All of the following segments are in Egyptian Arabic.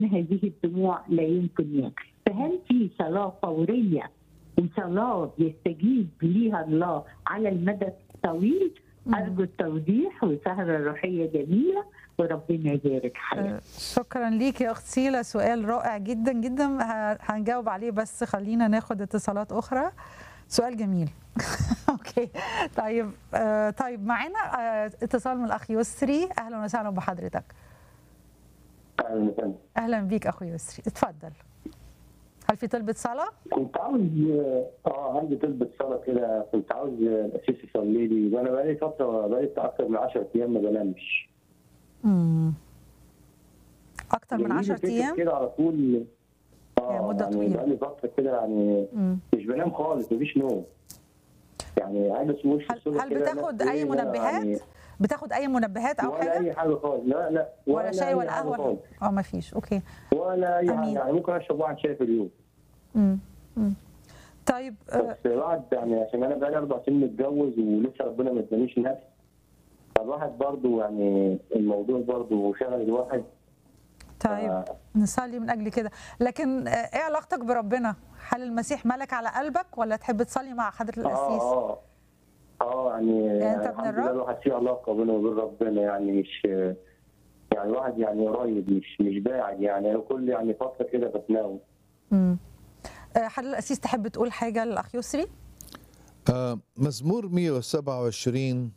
هذه الدموع لا يمكن يكفي فهل في صلاة فورية وصلاة يستجيب ليها الله على المدى الطويل أرجو التوضيح وسهرة روحية جميلة وربنا يبارك حياتك آه، شكرا ليك يا اخت سيلا سؤال رائع جدا جدا ه- هنجاوب عليه بس خلينا ناخد اتصالات اخرى سؤال جميل اوكي طيب آه طيب معانا آه اتصال من الاخ يسري اهلا وسهلا بحضرتك أهلاً وسهلاً. اهلا بيك اخو يسري اتفضل هل في طلبة صلاة؟ كنت عاوز اه عندي طلبة صلاة كده كنت عاوز الأسيس يصلي لي وأنا بقالي فترة بقالي بتاع أكتر من 10 أيام ما بنامش مم. اكتر من جايلي 10 فكر ايام؟ كده على طول هي مدة يعني طويلة. بقالي فترة كده يعني مم. مش بنام خالص مفيش نوم يعني عايز وش هل, الصبح هل كده بتاخد نفسي اي إيه، لا، منبهات؟ يعني بتاخد اي منبهات او ولا حاجة؟ أي حاجة خالص لا لا ولا شاي أي ولا حاجة قهوة؟ خالص. اه ما فيش اوكي ولا أي حاجة أمين. يعني ممكن أشرب واحد شاي في اليوم مم. مم. طيب آه، بس الواحد يعني عشان انا بقالي اربع سنين متجوز ولسه ربنا ما ادانيش نفس فالواحد برضه يعني الموضوع برضه شغل الواحد طيب آه. نصلي من اجل كده لكن آه، ايه علاقتك بربنا هل المسيح ملك على قلبك ولا تحب تصلي مع حضره اه القسيس اه اه يعني, يعني أنت يعني ابن الحمد لله الرب؟ الواحد فيه علاقه بينه وبين ربنا يعني مش يعني الواحد يعني قريب مش مش باعد يعني انا كل يعني فتره كده بتناول مم. آه، حضره القسيس تحب تقول حاجه للاخ يسري آه، مزمور 127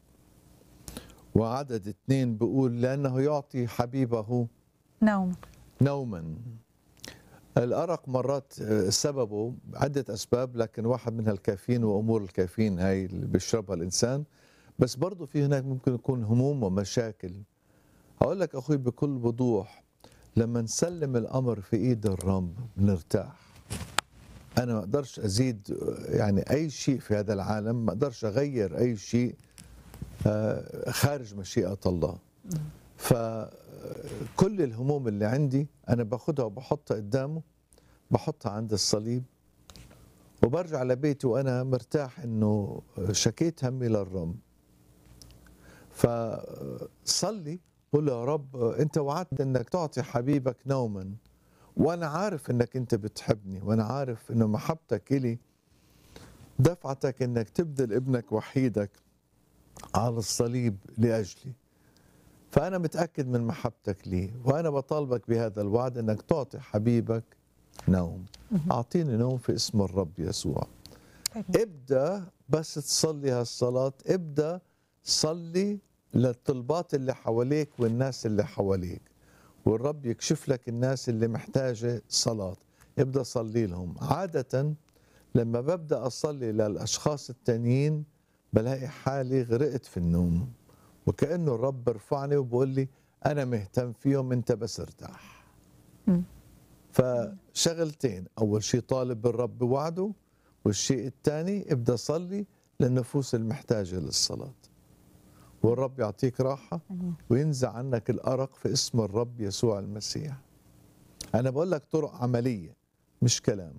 وعدد اثنين بيقول لأنه يعطي حبيبه نوم نوما الأرق مرات آه، سببه عدة أسباب لكن واحد منها الكافيين وأمور الكافيين هاي اللي بيشربها الإنسان بس برضه في هناك ممكن يكون هموم ومشاكل أقول لك أخوي بكل وضوح لما نسلم الأمر في إيد الرب بنرتاح أنا ما أقدرش أزيد آه، يعني أي شيء في هذا العالم ما أقدرش أغير أي شيء آه، خارج مشيئة الله فكل الهموم اللي عندي أنا باخدها وبحطها قدامه بحطها عند الصليب وبرجع لبيتي وأنا مرتاح إنه شكيت همي للرب فصلي قل يا رب أنت وعدت إنك تعطي حبيبك نوما وأنا عارف إنك أنت بتحبني وأنا عارف إنه محبتك إلي دفعتك إنك تبذل ابنك وحيدك على الصليب لأجلي فأنا متأكد من محبتك لي وأنا بطالبك بهذا الوعد أنك تعطي حبيبك نوم أعطيني نوم في اسم الرب يسوع ابدأ بس تصلي هالصلاة ابدأ صلي للطلبات اللي حواليك والناس اللي حواليك والرب يكشف لك الناس اللي محتاجة صلاة ابدأ صلي لهم عادة لما ببدأ أصلي للأشخاص التانيين بلاقي حالي غرقت في النوم وكأنه الرب برفعني وبقول لي أنا مهتم فيهم أنت بس ارتاح مم. فشغلتين أول شيء طالب بالرب بوعده والشيء الثاني ابدأ صلي للنفوس المحتاجة للصلاة والرب يعطيك راحة آمين. وينزع عنك الأرق في اسم الرب يسوع المسيح أنا بقول لك طرق عملية مش كلام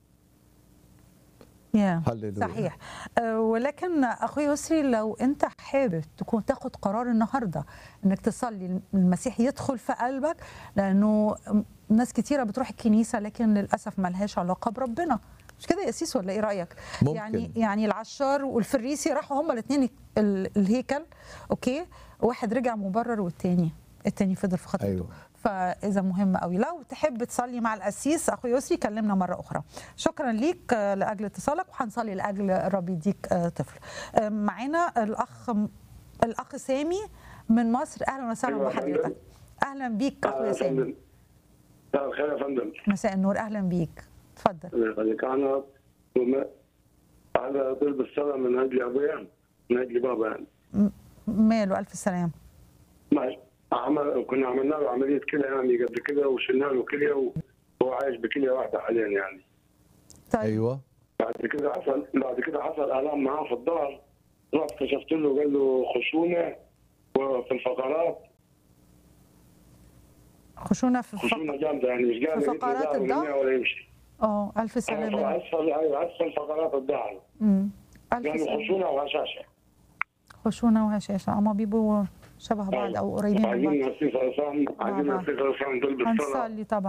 يا هللويا صحيح آه، ولكن اخوي يسري لو انت حابب تكون تاخد قرار النهارده انك تصلي المسيح يدخل في قلبك لانه ناس كتيره بتروح الكنيسه لكن للاسف ما لهاش علاقه بربنا مش كده يا اسيس ولا ايه رايك ممكن. يعني يعني العشار والفريسي راحوا هما الاثنين الهيكل اوكي واحد رجع مبرر والتاني التاني فضل في خطيته أيوة. فاذا مهم قوي لو تحب تصلي مع القسيس اخو يسري كلمنا مره اخرى شكرا ليك آه، لاجل اتصالك وهنصلي لاجل الرب يديك آه، طفل آه، معانا الاخ الاخ سامي من مصر اهلا وسهلا أيوة، بحضرتك فندم. اهلا بيك اخويا يا سامي فندم مساء الخير يا فندم مساء النور اهلا بيك اتفضل الله يخليك انا وما- انا طلب الصلاه من اجل ابويا من اجل بابا يعني م- ماله الف سلام ما عمل كنا عملنا له عمليه كلى يعني قبل كده وشلنا له كليه وهو عايش بكليه واحده حاليا يعني طيب أيوة بعد كده حصل بعد كده حصل الام معاه في الظهر رحت كشفت له قال له خشونه وفي الفقرات خشونه في خشونه الفق... جامده يعني مش قادر في يتني فقرات ظهره الظهر؟ منها ولا يمشي اه الف سلام اسفل ايوه اسفل فقرات الظهر امم الف يعني سلام خشونه وهشاشه خشونه وهشاشه اما بيبقوا شبه بعض او قريبين من عايزين بعض نصيف عصام عايزين بعض. نصيف عصام دول بالصلاه هنصلي طبعا